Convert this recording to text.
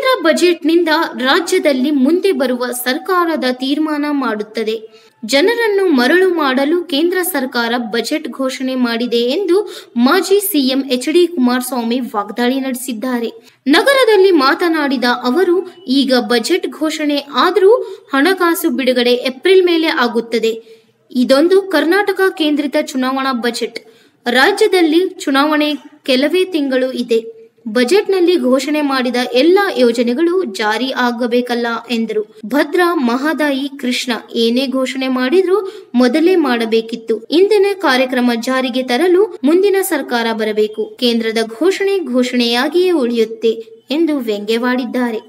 ಬಜೆಟ್ನಿಂದ ರಾಜ್ಯದಲ್ಲಿ ಮುಂದೆ ಬರುವ ಸರ್ಕಾರದ ತೀರ್ಮಾನ ಮಾಡುತ್ತದೆ ಜನರನ್ನು ಮರಳು ಮಾಡಲು ಕೇಂದ್ರ ಸರ್ಕಾರ ಬಜೆಟ್ ಘೋಷಣೆ ಮಾಡಿದೆ ಎಂದು ಮಾಜಿ ಸಿಎಂ ಎಚ್ ಡಿ ಕುಮಾರಸ್ವಾಮಿ ವಾಗ್ದಾಳಿ ನಡೆಸಿದ್ದಾರೆ ನಗರದಲ್ಲಿ ಮಾತನಾಡಿದ ಅವರು ಈಗ ಬಜೆಟ್ ಘೋಷಣೆ ಆದರೂ ಹಣಕಾಸು ಬಿಡುಗಡೆ ಏಪ್ರಿಲ್ ಮೇಲೆ ಆಗುತ್ತದೆ ಇದೊಂದು ಕರ್ನಾಟಕ ಕೇಂದ್ರಿತ ಚುನಾವಣಾ ಬಜೆಟ್ ರಾಜ್ಯದಲ್ಲಿ ಚುನಾವಣೆ ಕೆಲವೇ ತಿಂಗಳು ಇದೆ ಬಜೆಟ್ನಲ್ಲಿ ಘೋಷಣೆ ಮಾಡಿದ ಎಲ್ಲಾ ಯೋಜನೆಗಳು ಜಾರಿ ಆಗಬೇಕಲ್ಲ ಎಂದರು ಭದ್ರಾ ಮಹದಾಯಿ ಕೃಷ್ಣ ಏನೇ ಘೋಷಣೆ ಮಾಡಿದ್ರೂ ಮೊದಲೇ ಮಾಡಬೇಕಿತ್ತು ಇಂದಿನ ಕಾರ್ಯಕ್ರಮ ಜಾರಿಗೆ ತರಲು ಮುಂದಿನ ಸರ್ಕಾರ ಬರಬೇಕು ಕೇಂದ್ರದ ಘೋಷಣೆ ಘೋಷಣೆಯಾಗಿಯೇ ಉಳಿಯುತ್ತೆ ಎಂದು ವ್ಯಂಗ್ಯವಾಡಿದ್ದಾರೆ